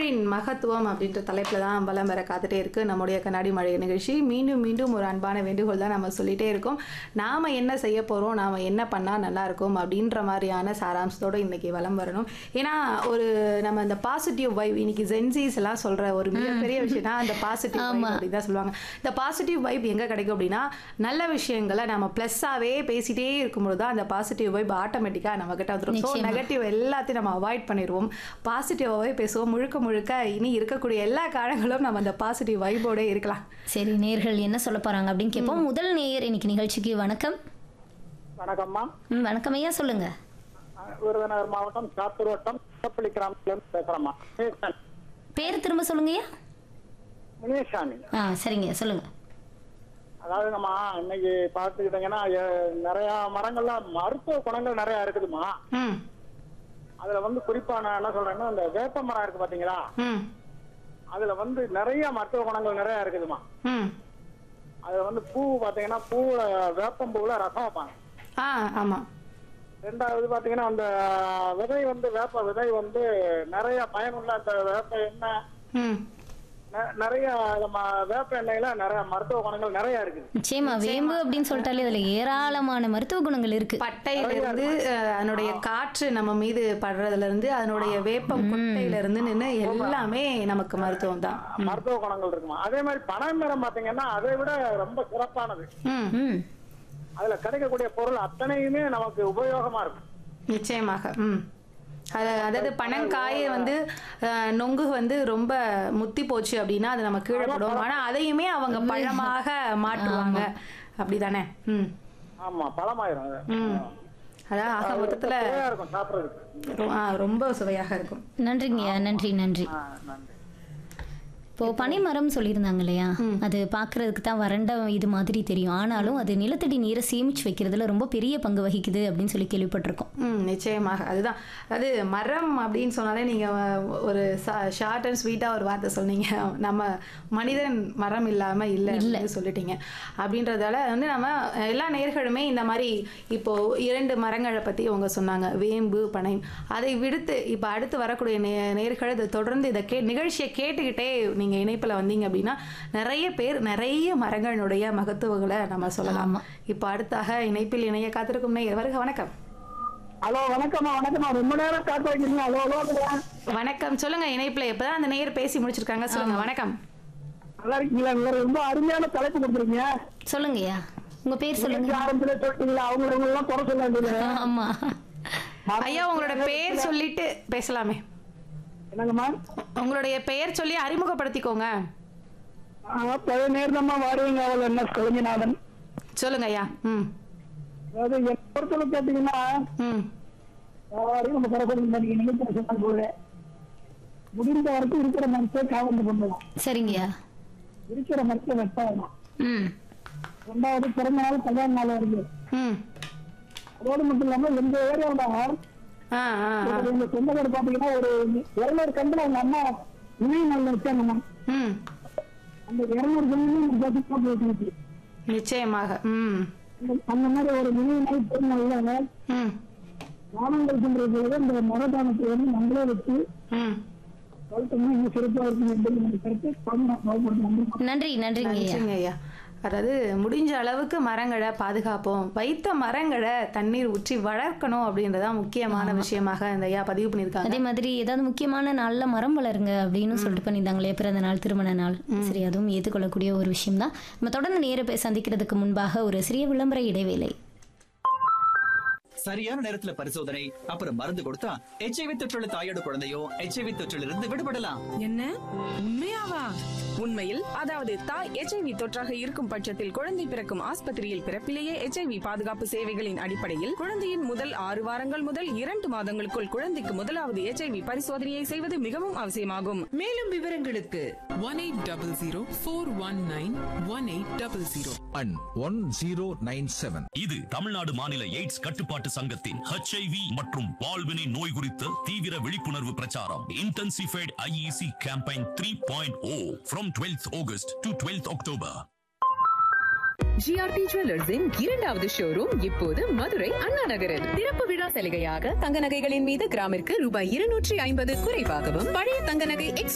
தமிழின் மகத்துவம் அப்படின்ற தலைப்பில் தான் வலம் வர காத்துட்டே இருக்கு நம்முடைய கண்ணாடி மழை நிகழ்ச்சி மீண்டும் மீண்டும் ஒரு அன்பான வேண்டுகோள் தான் நம்ம சொல்லிட்டே இருக்கோம் நாம் என்ன செய்ய போகிறோம் நாம் என்ன பண்ணால் நல்லா இருக்கும் அப்படின்ற மாதிரியான சாராம்சத்தோடு இன்னைக்கு வலம் வரணும் ஏன்னா ஒரு நம்ம இந்த பாசிட்டிவ் வைப் இன்னைக்கு ஜென்சிஸ் எல்லாம் சொல்கிற ஒரு மிகப்பெரிய விஷயம்னா அந்த பாசிட்டிவ் வைப் அப்படி தான் சொல்லுவாங்க இந்த பாசிட்டிவ் வைப் எங்கே கிடைக்கும் அப்படின்னா நல்ல விஷயங்களை நம்ம ப்ளஸ்ஸாகவே பேசிட்டே இருக்கும்போது தான் அந்த பாசிட்டிவ் வைப் ஆட்டோமேட்டிக்காக நம்மக்கிட்ட வந்துடும் ஸோ நெகட்டிவ் எல்லாத்தையும் நம்ம அவாய்ட் பண்ணிடுவோம் பாசிட்டிவாகவே பேசுவோம் முழுக்க முழுக்க இனி இருக்கக்கூடிய எல்லா காலங்களும் நம்ம அந்த பாசிட்டிவ் வைபோட இருக்கலாம் சரி நேர்கள் என்ன சொல்ல போறாங்க அப்படின்னு கேட்போம் முதல் நேயர் இன்னைக்கு நிகழ்ச்சிக்கு வணக்கம் வணக்கம்மா ம், வணக்கம் ஐயா சொல்லுங்க அஹ் விருதுநகர் மாவட்டம் சாத்தூர் வட்டம் சிவப்பள்ளி கிராமத்திலிருந்து பேசுறேம்மா முனீஸ்வரன். பேர் திரும்ப சொல்லுங்க ஐயா முனீஸ்வாமி ஆ சரிங்க சொல்லுங்க அதாவதுங்கம்மா இன்னைக்கு பார்த்துக்கிட்டீங்கன்னா எ- நிறைய மரங்கள்லாம் மருத்துவ குணங்கள் நிறைய இருக்குதுமா ம் அதுல வந்து குறிப்பா நான் என்ன சொல்றேன்னா இந்த வேப்ப மரம் இருக்கு பாத்தீங்களா ம் அதுல வந்து நிறைய மருத்துவ குணங்கள் நிறைய இருக்குதுமா ம் அதுல வந்து பூ பாத்தீங்கன்னா பூவுல வேப்பம் பூவுல ரசம் வைப்பாங்க ஆ ஆமாம் ரெண்டாவது பாத்தீங்கன்னா அந்த விதை வந்து வேப்ப விதை வந்து நிறைய பயனுள்ள அந்த வேப்ப எண்ணெய் ம் நெ- நிறைய நம்ம வேப்ப எண்ணெயில நிறைய மருத்துவ குணங்கள் நிறைய இருக்குது நிச்சயமா வேம்பு அப்படின்னு சொல்லிட்டாலே அதுல ஏராளமான மருத்துவ குணங்கள் இருக்கு பட்டையிலிருந்து அஹ், அதனுடைய காற்று நம்ம மீது படுறதுல இருந்து அதனுடைய வேப்பம் கொட்டையில இருந்து நின்று எல்லாமே நமக்கு மருத்துவம் தான் மருத்துவ குணங்கள் இருக்குமா அதே மாதிரி பனை மரம் பாத்தீங்கன்னா அதை விட ரொம்ப சிறப்பானது ம் ம் அதுல கிடைக்கக்கூடிய பொருள் அத்தனையுமே நமக்கு உபயோகமா இருக்கும் நிச்சயமாக ம் அது அதாவது பனங்காயை வந்து அஹ், நொங்கு வந்து ரொம்ப முத்தி போச்சு அப்படின்னா அது நம்ம கீழே போடுவோம் ஆனா அதையுமே அவங்க பழமாக மாற்றுவாங்க அப்படிதானே ம் ஆமா பழமாயிரும் அது. ம் அதான் ஆக மொத்தத்துல சுவையா இருக்கும் சாப்பிடுறதுக்கு ரொ- ஆ, ரொம்ப சுவையாக இருக்கும் நன்றிங்க ஐயா நன்றி நன்றி ஆ, நன்றி இப்போ பனைமரம் சொல்லியிருந்தாங்க இல்லையா அது பார்க்கறதுக்கு தான் வறண்ட இது மாதிரி தெரியும் ஆனாலும் அது நிலத்தடி நீரை சேமிச்சு வைக்கிறதுல ரொம்ப பெரிய பங்கு வகிக்குது அப்படின்னு சொல்லி கேள்விப்பட்டிருக்கோம் ம் நிச்சயமாக அதுதான் அது மரம் அப்படின்னு சொன்னாலே நீங்கள் ஒரு ஷார்ட் அண்ட் ஸ்வீட்டாக ஒரு வார்த்தை சொன்னீங்க நம்ம மனிதன் மரம் இல்லாமல் இல்லை அப்படின்னு சொல்லிட்டீங்க அப்படின்றதால வந்து நம்ம எல்லா நேர்களுமே இந்த மாதிரி இப்போ இரண்டு மரங்களை பற்றி அவங்க சொன்னாங்க வேம்பு பனை அதை விடுத்து இப்போ அடுத்து வரக்கூடிய நே நேர்கள் இதை தொடர்ந்து இதை கே நிகழ்ச்சியை கேட்டுக்கிட்டே நீங்கள் இணைப்பில் வந்தீங்க அப்படின்னா நிறைய பேர் நிறைய மரங்களுடைய மகத்துவங்களை நம்ம சொல்லலாம் இப்போ அடுத்தாக இணைப்பில் இணைய காத்திருக்கும் நேயர் வருக வணக்கம் ஹலோ வணக்கம்மா வணக்கம்மா ரொம்ப நேரம் காத்து வைக்கிறீங்க ஹலோ ஹலோ வணக்கம் சொல்லுங்க இணைப்புல இப்பதான் அந்த நேயர் பேசி முடிச்சிருக்காங்க சொல்லுங்க வணக்கம் நல்லா இருக்கீங்களா நீங்க ரொம்ப அருமையான தலைப்பு கொடுத்துருக்கீங்க சொல்லுங்க ஐயா உங்க பேர் சொல்லுங்க ஆரம்பத்துல சொல்லிட்டீங்களா அவங்க இவங்க எல்லாம் குறை சொல்ல வேண்டியது ஆமா ஐயா உங்களோட பெயர் சொல்லிட்டு பேசலாமே என்னங்கம்மா உங்களுடைய பெயர் சொல்லி அறிமுகப்படுத்திக்கோங்க பழைய நேர்தம்மா வாருவீங்க அவள் என்ன கலைஞநாதன் சொல்லுங்க ஐயா ம் அதாவது என் பொறுத்தவரை கேட்டீங்கன்னா ம் யாரையும் நம்ம குறைக்கணும் பண்ணி நினைக்கிற சொன்னால் போல முடிந்த வரைக்கும் இருக்கிற மனசை காவந்து பண்ணலாம் சரிங்கய்யா இருக்கிற மனசை வெட்டாடலாம் ம் ரெண்டாவது பிறந்த நாள் கல்யாண நாள் வருது ம் அதோடு மட்டும் இல்லாம எங்க ஏரியாவோட ஆ ஆ ஆ. எங்க சொந்தக்கார பாத்தீங்கன்னா ஒரு இருநூறு கண்டுல அவங்க அம்மா நினைவு நாள் வச்சாங்கம்மா ம் அந்த இருநூறு கண்டு பத்தி போட்டு வச்சுருச்சு நிச்சயமாக ம் அந்த- அந்த மாதிரி ஒரு நினைவு நாள் திருநாள் ம் வானங்கள் சொல்றது விட இந்த மரதானத்தை வந்து நம்மளே வச்சு ம் வளர்த்தோம்னா இன்னும் சிறப்பா இருக்கும் என்பது என்னுடைய கருத்து குழந்தை நான் கோவப்படுறேன் நன்றி நன்றிங்க ஐயா நன்றிங்க ஐயா அதாவது முடிஞ்ச அளவுக்கு மரங்களை பாதுகாப்போம் வைத்த மரங்களை தண்ணீர் ஊற்றி வளர்க்கணும் அப்படின்றதான் முக்கியமான விஷயமாக இந்த ஐயா பதிவு பண்ணியிருக்காங்க அதே மாதிரி ஏதாவது முக்கியமான நாள்ல மரம் வளருங்க அப்படின்னு சொல்லிட்டு பண்ணியிருந்தாங்களே பிறந்த நாள் திருமண நாள் சரி அதுவும் ஏற்றுக்கொள்ளக்கூடிய ஒரு விஷயம் தான் நம்ம தொடர்ந்து நேர போய் சந்திக்கிறதுக்கு முன்பாக ஒரு சிறிய விளம்பர இடைவேளை சரியான நேரத்துல பரிசோதனை அப்புறம் மருந்து கொடுத்தா எச்ஐவி தொற்றுள்ள தாயோட குழந்தையும் எச்ஐவி தொற்றிலிருந்து விடுபடலாம் என்ன உண்மையாவா உண்மையில் அதாவது தாய் எச்ஐவி தொற்றாக இருக்கும் பட்சத்தில் குழந்தை பிறக்கும் ஆஸ்பத்திரியில் பிறப்பிலேயே எச்ஐவி பாதுகாப்பு சேவைகளின் அடிப்படையில் குழந்தையின் முதல் ஆறு வாரங்கள் முதல் இரண்டு மாதங்களுக்குள் குழந்தைக்கு முதலாவது எச்ஐவி பரிசோதனையை செய்வது மிகவும் அவசியமாகும் மேலும் விவரங்களுக்கு one eight double zero four one nine one eight double zero and 1097. இது தமிழ்நாடு மாநில எய்ட்ஸ் கட்டுப்பாட்டு சங்கத்தின் ஹெச்ஐவி மற்றும் வாழ்வினை நோய் குறித்த தீவிர விழிப்புணர்வு பிரச்சாரம் intensified IEC campaign three point O from twelfth August to twelfth October GRT ஜுவல்லர்ஸின் இரண்டாவது ஷோரூம் இப்போது மதுரை அண்ணா நகரில் திறப்பு விழா சலுகையாக தங்க நகைகளின் மீது கிராமிற்கு ரூபாய் இருநூற்றி ஐம்பது குறைவாகவும் பழைய தங்க நகை